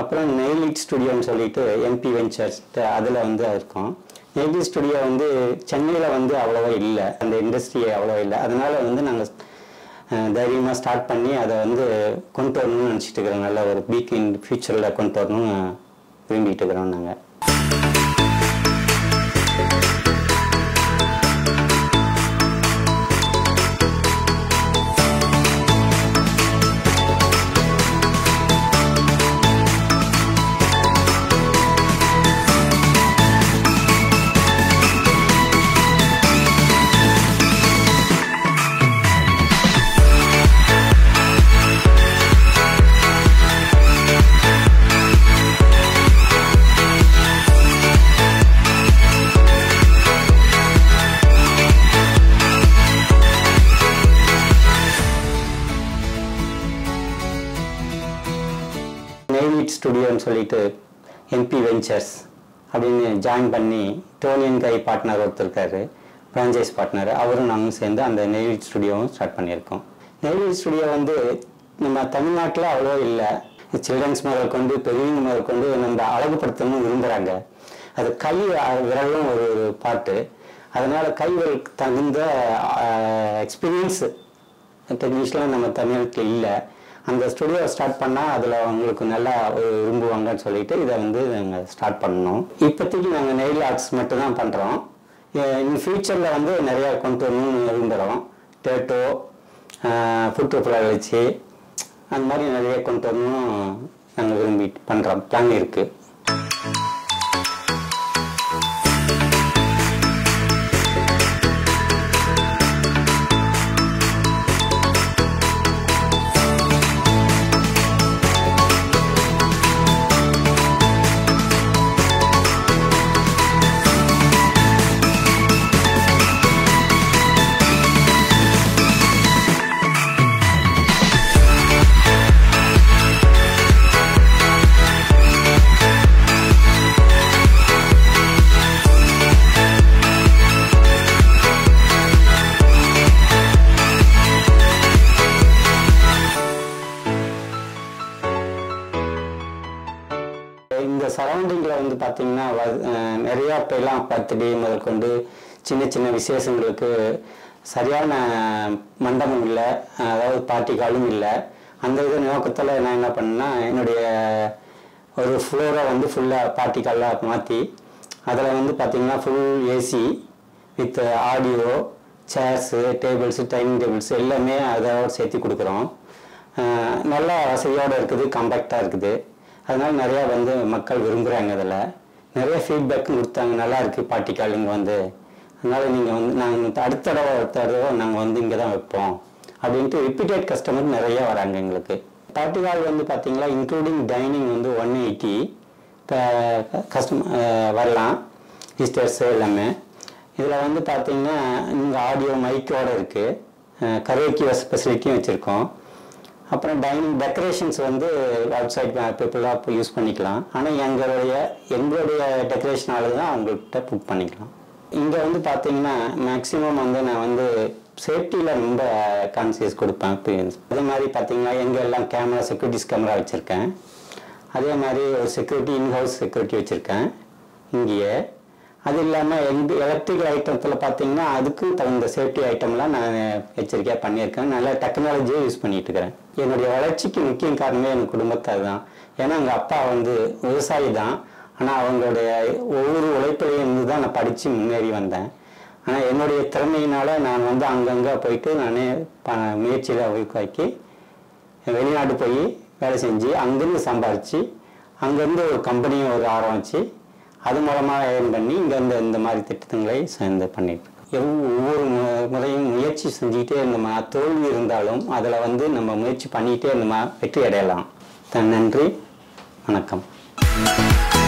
அப்புறம் நெய்லிட் ஸ்டுடியோன்னு சொல்லிட்டு MP ventures அதில் வந்து இருக்கோம் நெய்லிட் ஸ்டுடியோ வந்து சென்னையில் வந்து அவ்வளோவா இல்லை அந்த இண்டஸ்ட்ரி அவ்வளோவா இல்லை அதனால வந்து நாங்கள் தைரியமாக ஸ்டார்ட் பண்ணி அதை வந்து கொண்டு வரணும்னு நினச்சிட்டு இருக்கிறோம் நல்ல ஒரு பீக் இன் ஃபியூச்சரில் கொண்டு வரணும்னு விரும்பிட்டு இருக்கிறோம் நாங்கள் நெய்லிட் ஸ்டுடியோன்னு சொல்லிட்டு எம்பி வெஞ்சர்ஸ் அப்படின்னு ஜாயின் பண்ணி டோனியன் கை பார்ட்னர் ஒருத்தர் இருக்காரு ஃப்ரான்ச்சைஸ் பார்ட்னர் அவரும் நாங்களும் சேர்ந்து அந்த நெய்லிட் ஸ்டுடியோவும் ஸ்டார்ட் பண்ணியிருக்கோம் நெய்லிட் ஸ்டுடியோ வந்து நம்ம தமிழ்நாட்டில் அவ்வளோ இல்லை சில்ட்ரன்ஸ் முதல் கொண்டு பெரியவங்க முதல் கொண்டு நம்ம அழகுபடுத்தணும்னு விரும்புகிறாங்க அது கை அஹ், விரலும் ஒரு பாட்டு அதனால் கை விரலுக்கு தகுந்த எக்ஸ்பீரியன்ஸ் டெக்னீஷியலாக நம்ம தமிழ்நாட்டில் இல்லை அந்த ஸ்டுடியோ ஸ்டார்ட் பண்ணால் அதில் அவங்களுக்கு நல்லா ஒரு விரும்புவாங்கன்னு சொல்லிட்டு இதை வந்து நாங்கள் ஸ்டார்ட் பண்ணோம் இப்போதைக்கு நாங்கள் நெயில் ஆர்ட்ஸ் மட்டும் தான் பண்ணுறோம் இன் ஃபியூச்சரில் வந்து நிறையா கொண்டு வரணும்னு விரும்புகிறோம் டேட்டோ ஃபுட் வச்சு அந்த மாதிரி நிறைய கொண்டு வரணும் நாங்கள் விரும்பி பண்ணுறோம் பிளான் இருக்குது இந்த சரௌண்டிங்கில் வந்து பார்த்தீங்கன்னா வ- அஹ் நிறையா இப்போலாம் பர்த்டே முதல் கொண்டு சின்ன சின்ன விசேஷங்களுக்கு சரியான மண்டபம் இல்லை அதாவது பார்ட்டி காலும் இல்லை அந்த இது நோக்கத்தில் நான் என்ன பண்ணேன்னா என்னுடைய ஒரு ஃப்ளோரை வந்து ஃபுல்லாக பார்ட்டி காலாக மாற்றி அதில் வந்து பார்த்தீங்கன்னா full AC with audio chairs tables dining tables எல்லாமே அதோட சேர்த்து கொடுக்குறோம் அஹ் நல்லா வசதியோடு இருக்குது காம்பேக்டாக இருக்குது அதனால நிறையா வந்து மக்கள் விரும்புகிறாங்க அதில் நிறைய ஃபீட்பேக்கும் கொடுத்தாங்க நல்லா இருக்குது பார்ட்டி காலிங் வந்து அதனால நீங்கள் வந்து நாங்கள் அடுத்த தடவை அடுத்த தடவை நாங்கள் வந்து இங்கே தான் வைப்போம் அப்படின்ட்டு ரிப்பீட்டட் கஸ்டமர் நிறைய வராங்க எங்களுக்கு பார்ட்டி கால் வந்து பார்த்தீங்களா இன்க்ளூடிங் டைனிங் வந்து ஒன் எயிட்டி இப்போ கஸ்டமர் வரலாம் விசிட்டர்ஸ் எல்லாமே இதில் வந்து பார்த்தீங்கன்னா இங்கே ஆடியோ மைக்கோட இருக்குது கரோக்கி ஃபெசிலிட்டியும் வச்சுருக்கோம் அப்புறம் டைனிங் டெக்கரேஷன்ஸ் வந்து அவுட் சைட் பீப்புளாக இப்போ யூஸ் பண்ணிக்கலாம் ஆனால் எங்களுடைய எங்களுடைய டெக்கரேஷன் ஆளு தான் அவங்கள்ட்ட புக் பண்ணிக்கலாம் இங்கே வந்து பார்த்தீங்கன்னா மேக்ஸிமம் வந்து நான் வந்து சேஃப்டியில் ரொம்ப கான்சியஸ் கொடுப்பேன் experience. அதே மாதிரி பார்த்தீங்கன்னா எங்கே எல்லாம் கேமரா செக்யூரிட்டிஸ் கேமரா வச்சுருக்கேன் அதே மாதிரி ஒரு செக்யூரிட்டி இன்ஹவுஸ் செக்யூரிட்டி வச்சுருக்கேன் இங்கேயே அது இல்லாமல் எங்கள் எலக்ட்ரிக்கல் ஐட்டத்தில் பார்த்தீங்கன்னா அதுக்கும் தகுந்த சேஃப்டி ஐட்டம்லாம் நான் எச்சரிக்கையாக பண்ணியிருக்கேன் நல்ல டெக்னாலஜியை யூஸ் பண்ணிட்டு இருக்கிறேன் என்னுடைய வளர்ச்சிக்கு முக்கிய காரணமே என் குடும்பத்தார் தான் ஏன்னா எங்கள் அப்பா வந்து விவசாயி தான் ஆனால் அவங்களுடைய ஒவ்வொரு உழைப்பிலையும் இருந்து தான் நான் படித்து முன்னேறி வந்தேன் ஆனால் என்னுடைய திறமையினால நான் வந்து அங்கங்கே போயிட்டு நானே ப முயற்சியில் ஊக்குவாக்கி வெளிநாடு போய் வேலை செஞ்சு அங்கேருந்து சம்பாரித்து அங்கேருந்து ஒரு கம்பெனியை ஒரு ஆரம்பித்து அது மூலமாக ஏர்ன் பண்ணி இங்கேருந்து இந்த மாதிரி திட்டங்களை சேர்ந்து பண்ணிட்டு இருக்கோம். எவ்வ- ஒவ்வொரு மு- முறையும் முயற்சி செஞ்சுக்கிட்டே இருந்தோமா தோல்வி இருந்தாலும் அதில் வந்து நம்ம முயற்சி பண்ணிக்கிட்டே இருந்தோமா வெற்றி அடையலாம் த- நன்றி வணக்கம்